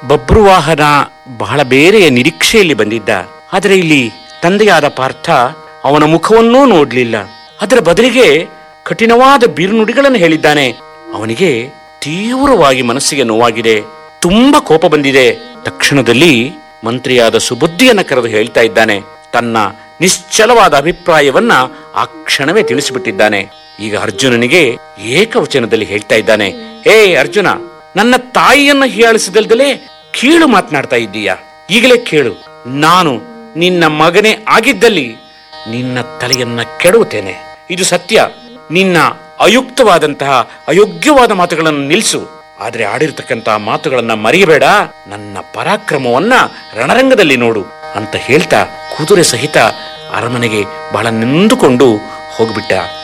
ಬಬ್ರುವಾಹನ ಬಹಳ ಬೇರೆಯ ನಿರೀಕ್ಷೆಯಲ್ಲಿ ಬಂದಿದ್ದ ಆದರೆ ಇಲ್ಲಿ ತಂದೆಯಾದ ಪಾರ್ಥ ಅವನ ಮುಖವನ್ನೂ ನೋಡ್ಲಿಲ್ಲ ಅದರ ಬದಲಿಗೆ ಕಠಿಣವಾದ ಬೀರುನುಡಿಗಳನ್ನು ಹೇಳಿದ್ದಾನೆ ಅವನಿಗೆ ತೀವ್ರವಾಗಿ ಮನಸ್ಸಿಗೆ ನೋವಾಗಿದೆ ತುಂಬಾ ಕೋಪ ಬಂದಿದೆ ತಕ್ಷಣದಲ್ಲಿ ಮಂತ್ರಿಯಾದ ಸುಬುದ್ಧಿಯನ್ನ ಕರೆದು ಹೇಳ್ತಾ ಇದ್ದಾನೆ ತನ್ನ ನಿಶ್ಚಲವಾದ ಅಭಿಪ್ರಾಯವನ್ನ ಆ ಕ್ಷಣವೇ ತಿಳಿಸಿಬಿಟ್ಟಿದ್ದಾನೆ ಈಗ ಅರ್ಜುನನಿಗೆ ಏಕವಚನದಲ್ಲಿ ಹೇಳ್ತಾ ಇದ್ದಾನೆ ಹೇ ಅರ್ಜುನ ನನ್ನ ತಾಯಿಯನ್ನ ಹೀಯಾಳಿಸಿದಲ್ದಲೇ ಕೀಳು ಮಾತನಾಡ್ತಾ ಇದ್ದೀಯಾ ಈಗಲೇ ಕೇಳು ನಾನು ನಿನ್ನ ಮಗನೇ ಆಗಿದ್ದಲ್ಲಿ ನಿನ್ನ ತಲೆಯನ್ನ ಕೆಡುತ್ತೇನೆ ಇದು ಸತ್ಯ ನಿನ್ನ ಅಯುಕ್ತವಾದಂತಹ ಅಯೋಗ್ಯವಾದ ಮಾತುಗಳನ್ನು ನಿಲ್ಲಿಸು ಆದ್ರೆ ಆಡಿರ್ತಕ್ಕಂತಹ ಮಾತುಗಳನ್ನ ಮರೆಯಬೇಡ ನನ್ನ ಪರಾಕ್ರಮವನ್ನ ರಣರಂಗದಲ್ಲಿ ನೋಡು ಅಂತ ಹೇಳ್ತಾ ಕುದುರೆ ಸಹಿತ ಅರಮನೆಗೆ ಬಹಳ ನಿಂದುಕೊಂಡು ಹೋಗ್ಬಿಟ್ಟ